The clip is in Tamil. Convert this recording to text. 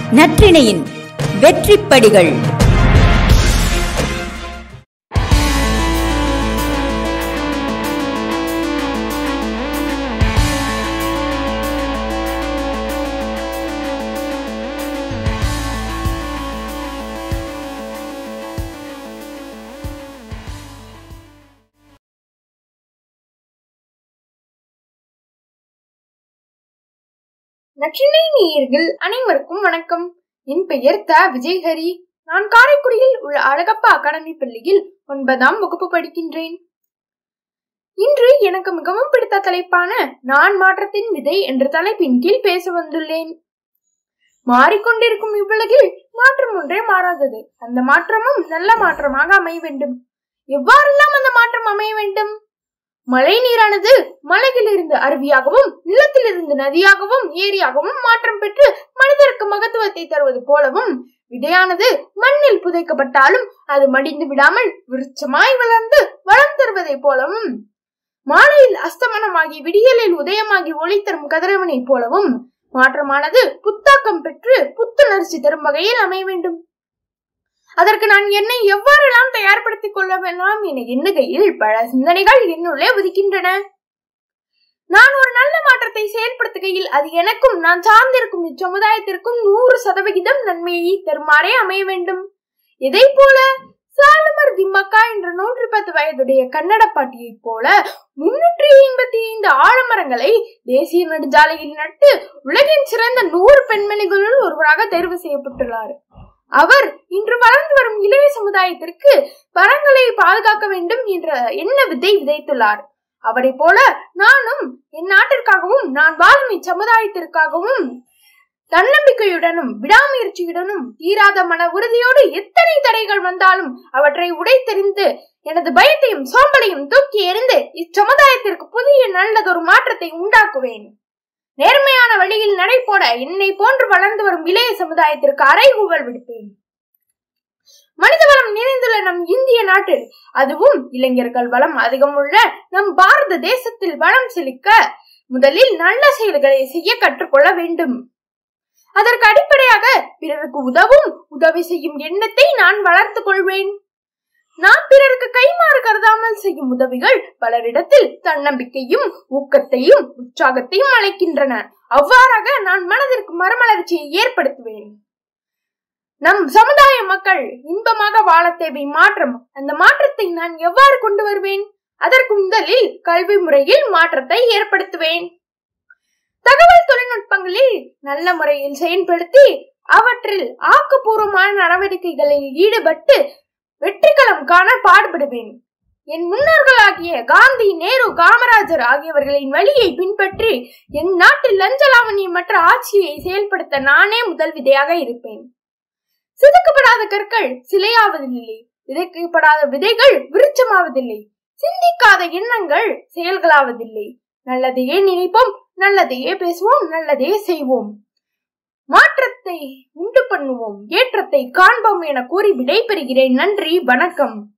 நற்றிணையின் வெற்றிப்படிகள் நற்றினை நேயர்கள் அனைவருக்கும் வணக்கம் என் பெயர் த விஜய்ஹரி நான் காரைக்குடியில் உள்ள அழகப்பா அகாடமி பள்ளியில் ஒன்பதாம் வகுப்பு படிக்கின்றேன் இன்று எனக்கு மிகவும் பிடித்த தலைப்பான நான் மாற்றத்தின் விதை என்ற தலைப்பின் கீழ் பேச வந்துள்ளேன் மாறிக்கொண்டிருக்கும் இவ்வுலகில் மாற்றம் ஒன்றே மாறாதது அந்த மாற்றமும் நல்ல மாற்றமாக அமைய வேண்டும் எவ்வாறெல்லாம் அந்த மாற்றம் அமைய வேண்டும் மழை நீரானது மலையிலிருந்து அருவியாகவும் நிலத்திலிருந்து நதியாகவும் ஏரியாகவும் மாற்றம் பெற்று மனிதருக்கு மகத்துவத்தை தருவது போலவும் விதையானது மண்ணில் புதைக்கப்பட்டாலும் அது மடிந்து விடாமல் விருட்சமாய் வளர்ந்து வளம் தருவதை போலவும் மாலையில் அஸ்தமனமாகி விடியலில் உதயமாகி ஒளி தரும் கதிரவனைப் போலவும் மாற்றமானது புத்தாக்கம் பெற்று புத்துணர்ச்சி தரும் வகையில் அமைய வேண்டும் அதற்கு நான் என்னை எவ்வாறெல்லாம் தயார்படுத்திக் கொள்ள வேண்டாம் என எண்ணுகையில் பல சிந்தனைகள் என்னுள்ளே உதிக்கின்றன நான் ஒரு நல்ல மாற்றத்தை செயல்படுத்துகையில் அது எனக்கும் நான் சார்ந்திருக்கும் இச்சமுதாயத்திற்கும் நூறு சதவிகிதம் நன்மையை தருமாறே அமைய வேண்டும் எதை போல சாலுமர் திம்மக்கா என்ற நூற்றி பத்து வயதுடைய கன்னட பாட்டியைப் போல முன்னூற்றி ஐம்பத்தி ஐந்து ஆழமரங்களை தேசிய நெடுஞ்சாலையில் நட்டு உலகின் சிறந்த நூறு பெண்மணிகளுள் ஒருவராக தேர்வு செய்யப்பட்டுள்ளார் அவர் இன்று வளர்ந்து வரும் இளைய சமுதாயத்திற்கு மரங்களை பாதுகாக்க வேண்டும் என்ற எண்ண விதை விதைத்துள்ளார் அவரை போல நானும் என் நாட்டிற்காகவும் நான் வாழும் இச்சமுதாயத்திற்காகவும் தன்னம்பிக்கையுடனும் விடாமுயற்சியுடனும் தீராத மன உறுதியோடு எத்தனை தடைகள் வந்தாலும் அவற்றை உடைத்தெறிந்து எனது பயத்தையும் சோம்பலையும் தூக்கி எறிந்து இச்சமுதாயத்திற்கு புதிய நல்லதொரு மாற்றத்தை உண்டாக்குவேன் நேர்மையான வழியில் நடைபோட என்னை போன்று வளர்ந்து வரும் இளைய சமுதாயத்திற்கு அறைகூவல் விடுப்பேன் மனித வளம் நிறைந்துள்ள நம் இந்திய நாட்டில் அதுவும் இளைஞர்கள் வளம் அதிகம் உள்ள நம் பாரத தேசத்தில் வளம் செழிக்க முதலில் நல்ல செயல்களை செய்ய கற்றுக்கொள்ள வேண்டும் அதற்கு அடிப்படையாக பிறருக்கு உதவும் உதவி செய்யும் எண்ணத்தை நான் வளர்த்துக் கொள்வேன் நாம் பிறருக்கு கைமாறு கருதாமல் செய்யும் உதவிகள் பலரிடத்தில் தன்னம்பிக்கையும் ஊக்கத்தையும் உற்சாகத்தையும் அளிக்கின்றன அவ்வாறாக நான் மனதிற்கு மறுமலர்ச்சியை ஏற்படுத்துவேன் நம் சமுதாய மக்கள் இன்பமாக வாழ தேவை மாற்றம் அந்த மாற்றத்தை நான் எவ்வாறு கொண்டு வருவேன் அதற்கு முதலில் கல்வி முறையில் மாற்றத்தை ஏற்படுத்துவேன் தகவல் தொழில்நுட்பங்களில் நல்ல முறையில் செயல்படுத்தி அவற்றில் ஆக்கப்பூர்வமான நடவடிக்கைகளில் ஈடுபட்டு வெற்றிகளம் காண பாடுபடுவேன் என் முன்னோர்களாகிய காந்தி நேரு காமராஜர் ஆகியவர்களின் வழியை பின்பற்றி என் நாட்டில் லஞ்சலாவணியமற்ற ஆட்சியை செயல்படுத்த நானே முதல் விதையாக இருப்பேன் சிதைக்கப்படாத கற்கள் சிலையாவதில்லை விதைக்கப்படாத விதைகள் விருட்சமாவதில்லை சிந்திக்காத எண்ணங்கள் செயல்களாவதில்லை நல்லதையே நினைப்போம் நல்லதையே பேசுவோம் நல்லதையே செய்வோம் மாற்றத்தை உண்டு பண்ணுவோம் ஏற்றத்தை காண்போம் என கூறி விடைபெறுகிறேன் நன்றி வணக்கம்